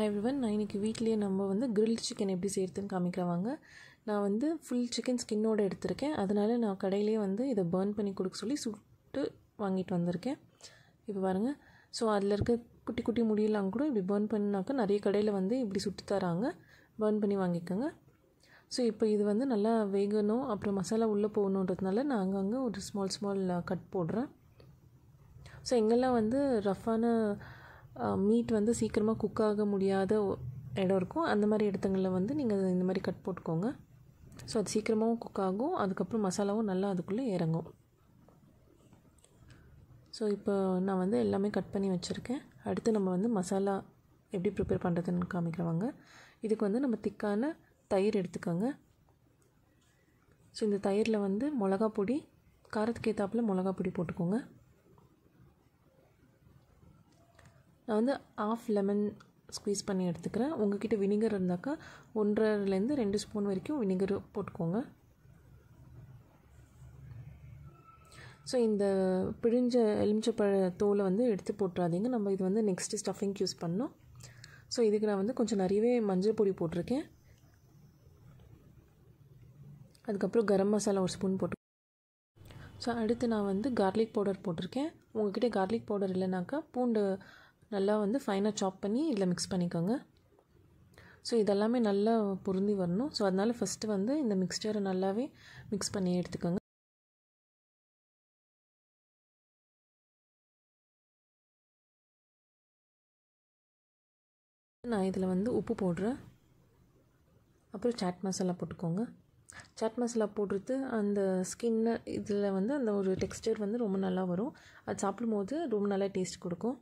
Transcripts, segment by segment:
hi everyone நான் இன்றைக்கி வீட்லேயே நம்ம வந்து கிரில் சிக்கன் எப்படி செய்கிறதுன்னு காமிக்கிறவாங்க நான் வந்து ஃபுல் சிக்கன் ஸ்கின்னோடு எடுத்திருக்கேன் அதனால் நான் கடையிலேயே வந்து இதை பர்ன் பண்ணி கொடுக்க சொல்லி சுட்டு வாங்கிட்டு வந்திருக்கேன் இப்போ பாருங்கள் ஸோ அதில் இருக்க குட்டி குட்டி முடியெல்லாம் கூட இப்படி பர்ன் பண்ணாக்கா நிறைய கடையில் வந்து இப்படி சுட்டு தராங்க பர்ன் பண்ணி வாங்கிக்கோங்க ஸோ இப்போ இது வந்து நல்லா வேகணும் அப்புறம் மசாலா உள்ளே போகணுன்றதுனால நான் அங்கங்கே ஒரு ஸ்மால் ஸ்மால் கட் போடுறேன் ஸோ எங்கெல்லாம் வந்து ரஃப்பான மீட் வந்து சீக்கிரமாக குக் ஆக முடியாத இடம் இருக்கும் அந்த மாதிரி இடத்துங்களில் வந்து நீங்கள் இந்த மாதிரி கட் போட்டுக்கோங்க ஸோ அது சீக்கிரமாகவும் குக் ஆகும் அதுக்கப்புறம் மசாலாவும் நல்லா அதுக்குள்ளே இறங்கும் ஸோ இப்போ நான் வந்து எல்லாமே கட் பண்ணி வச்சுருக்கேன் அடுத்து நம்ம வந்து மசாலா எப்படி ப்ரிப்பேர் பண்ணுறதுன்னு காமிக்கிறவாங்க இதுக்கு வந்து நம்ம திக்கான தயிர் எடுத்துக்கோங்க ஸோ இந்த தயிரில் வந்து மிளகா பொடி காரத்துக்கு ஏற்றாப்புல மிளகா பொடி போட்டுக்கோங்க நான் வந்து ஆஃப் லெமன் ஸ்க்வீஸ் பண்ணி எடுத்துக்கிறேன் உங்ககிட்ட வினிகர் இருந்தாக்கா ஒன்றரைலேருந்து ரெண்டு ஸ்பூன் வரைக்கும் வினிகர் போட்டுக்கோங்க ஸோ இந்த பிழிஞ்ச எலுமிச்சப்பழ தோலை வந்து எடுத்து போட்டுறாதீங்க நம்ம இது வந்து நெக்ஸ்ட்டு ஸ்டஃபிங் யூஸ் பண்ணோம் ஸோ இதுக்கு நான் வந்து கொஞ்சம் நிறையவே மஞ்சள் பொடி போட்டிருக்கேன் அதுக்கப்புறம் கரம் மசாலா ஒரு ஸ்பூன் போட்டு ஸோ அடுத்து நான் வந்து கார்லிக் பவுடர் போட்டிருக்கேன் உங்ககிட்ட கார்லிக் பவுடர் இல்லைனாக்கா பூண்டு நல்லா வந்து ஃபைனாக சாப் பண்ணி இதில் மிக்ஸ் பண்ணிக்கோங்க ஸோ இதெல்லாமே நல்லா பொருந்தி வரணும் ஸோ அதனால் ஃபஸ்ட்டு வந்து இந்த மிக்ஸ்டரை நல்லாவே மிக்ஸ் பண்ணி எடுத்துக்கோங்க நான் இதில் வந்து உப்பு போடுறேன் அப்புறம் சாட் மசாலா போட்டுக்கோங்க சாட் மசாலா போடுறது அந்த ஸ்கின்னு இதில் வந்து அந்த ஒரு டெக்ஸ்டர் வந்து ரொம்ப நல்லா வரும் அது சாப்பிடும்போது ரொம்ப நல்லா டேஸ்ட் கொடுக்கும்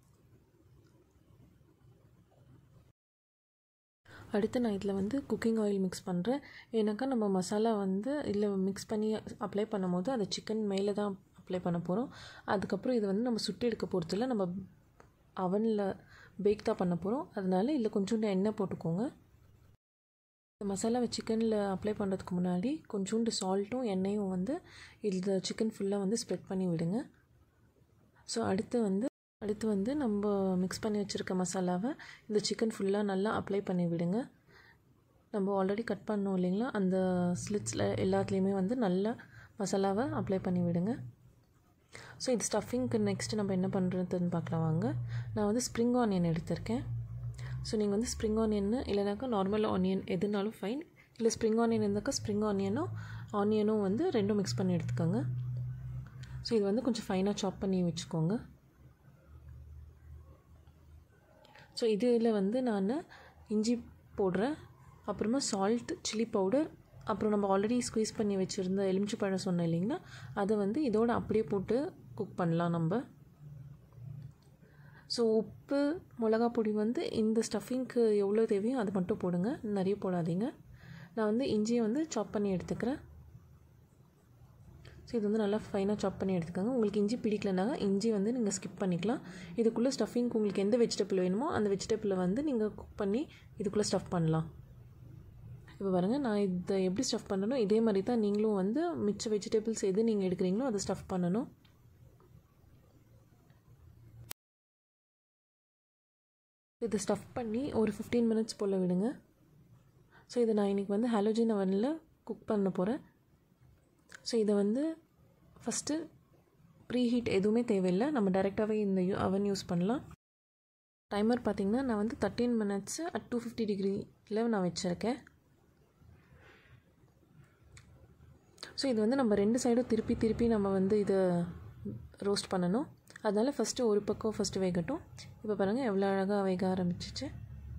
அடுத்து நான் இதில் வந்து குக்கிங் ஆயில் மிக்ஸ் பண்ணுறேன் ஏன்னாக்கா நம்ம மசாலா வந்து இதில் மிக்ஸ் பண்ணி அப்ளை பண்ணும்போது அது சிக்கன் மேலே தான் அப்ளை பண்ண போகிறோம் அதுக்கப்புறம் இது வந்து நம்ம சுட்டு எடுக்க போகிறதில்ல நம்ம அவனில் பேக் தான் பண்ண போகிறோம் அதனால இதில் கொஞ்சோண்டு எண்ணெய் போட்டுக்கோங்க இந்த மசாலாவை சிக்கனில் அப்ளை பண்ணுறதுக்கு முன்னாடி கொஞ்சோண்டு சால்ட்டும் எண்ணெயும் வந்து இதில் சிக்கன் ஃபுல்லாக வந்து ஸ்ப்ரெட் பண்ணி விடுங்க ஸோ அடுத்து வந்து அடுத்து வந்து நம்ம மிக்ஸ் பண்ணி வச்சுருக்க மசாலாவை இந்த சிக்கன் ஃபுல்லாக நல்லா அப்ளை பண்ணி விடுங்க நம்ம ஆல்ரெடி கட் பண்ணோம் இல்லைங்களா அந்த ஸ்லிட்ஸில் எல்லாத்துலேயுமே வந்து நல்லா மசாலாவை அப்ளை பண்ணி விடுங்க ஸோ இது ஸ்டஃபிங்க்கு நெக்ஸ்ட்டு நம்ம என்ன பண்ணுறதுன்னு பார்க்கலாம் வாங்க நான் வந்து ஸ்ப்ரிங் ஆனியன் எடுத்திருக்கேன் ஸோ நீங்கள் வந்து ஸ்ப்ரிங் ஆனியன் இல்லைனாக்கா நார்மல் ஆனியன் எதுனாலும் ஃபைன் இல்லை ஸ்ப்ரிங் ஆனியன் இருந்தாக்கா ஸ்ப்ரிங் ஆனியனும் ஆனியனும் வந்து ரெண்டும் மிக்ஸ் பண்ணி எடுத்துக்கோங்க ஸோ இது வந்து கொஞ்சம் ஃபைனாக சாப் பண்ணி வச்சுக்கோங்க ஸோ இதில் வந்து நான் இஞ்சி போடுறேன் அப்புறமா சால்ட் சில்லி பவுடர் அப்புறம் நம்ம ஆல்ரெடி ஸ்குவீஸ் பண்ணி வச்சுருந்த எலுமிச்சி பழம் சொன்னேன் இல்லைங்களா அதை வந்து இதோடு அப்படியே போட்டு குக் பண்ணலாம் நம்ம ஸோ உப்பு மிளகா பொடி வந்து இந்த ஸ்டஃபிங்க்கு எவ்வளோ தேவையோ அது மட்டும் போடுங்க நிறைய போடாதீங்க நான் வந்து இஞ்சியை வந்து சாப் பண்ணி எடுத்துக்கிறேன் ஸோ இது வந்து நல்லா ஃபைனாக சாப் பண்ணி எடுத்துக்கோங்க உங்களுக்கு இஞ்சி பிடிக்கலனாங்க இஞ்சி வந்து நீங்கள் ஸ்கிப் பண்ணிக்கலாம் இதுக்குள்ளே ஸ்டஃபிங் உங்களுக்கு எந்த வெஜிடபிள் வேணுமோ அந்த வெஜிடபிளை வந்து நீங்கள் குக் பண்ணி இதுக்குள்ளே ஸ்டஃப் பண்ணலாம் இப்போ பாருங்கள் நான் இதை எப்படி ஸ்டஃப் பண்ணணும் இதே மாதிரி தான் நீங்களும் வந்து மிச்ச வெஜிடபிள்ஸ் எது நீங்கள் எடுக்கிறீங்களோ அதை ஸ்டஃப் பண்ணணும் இதை ஸ்டஃப் பண்ணி ஒரு ஃபிஃப்டீன் மினிட்ஸ் போல் விடுங்க ஸோ இதை நான் இன்றைக்கி வந்து ஹாலோஜின் அவனில் குக் பண்ண போகிறேன் ஸோ இதை வந்து ஃபஸ்ட்டு ப்ரீ ஹீட் எதுவுமே தேவையில்லை நம்ம டைரெக்டாகவே இந்த அவன் யூஸ் பண்ணலாம் டைமர் பார்த்திங்கன்னா நான் வந்து thirteen minutes at two fifty டிகிரியில் நான் வச்சுருக்கேன் ஸோ இது வந்து நம்ம ரெண்டு சைடும் திருப்பி திருப்பி நம்ம வந்து இதை ரோஸ்ட் பண்ணணும் அதனால் ஃபஸ்ட்டு ஒரு பக்கம் ஃபஸ்ட்டு வேகட்டும் இப்போ பாருங்கள் எவ்வளோ அழகாக வேக ஆரம்பிச்சிச்சு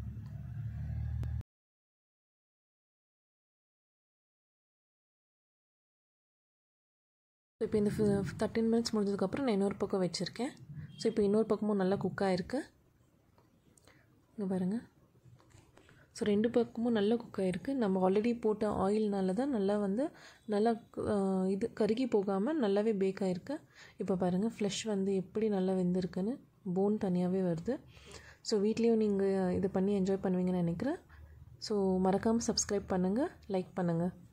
ஸோ இப்போ இந்த தேர்ட்டின் மினிட்ஸ் முடிஞ்சதுக்கப்புறம் நான் இன்னொரு பக்கம் வச்சுருக்கேன் ஸோ இப்போ இன்னொரு பக்கமும் நல்லா குக் ஆகிருக்கு இங்கே பாருங்கள் ஸோ ரெண்டு பக்கமும் நல்லா குக் ஆகிருக்கு நம்ம ஆல்ரெடி போட்ட ஆயில்னால தான் நல்லா வந்து நல்லா இது கருகி போகாமல் நல்லாவே பேக் ஆகிருக்கு இப்போ பாருங்கள் ஃப்ளஷ் வந்து எப்படி நல்லா வெந்திருக்குன்னு போன் தனியாகவே வருது ஸோ வீட்லேயும் நீங்கள் இது பண்ணி என்ஜாய் பண்ணுவீங்கன்னு நினைக்கிறேன் ஸோ மறக்காமல் சப்ஸ்கிரைப் பண்ணுங்கள் லைக் பண்ணுங்கள்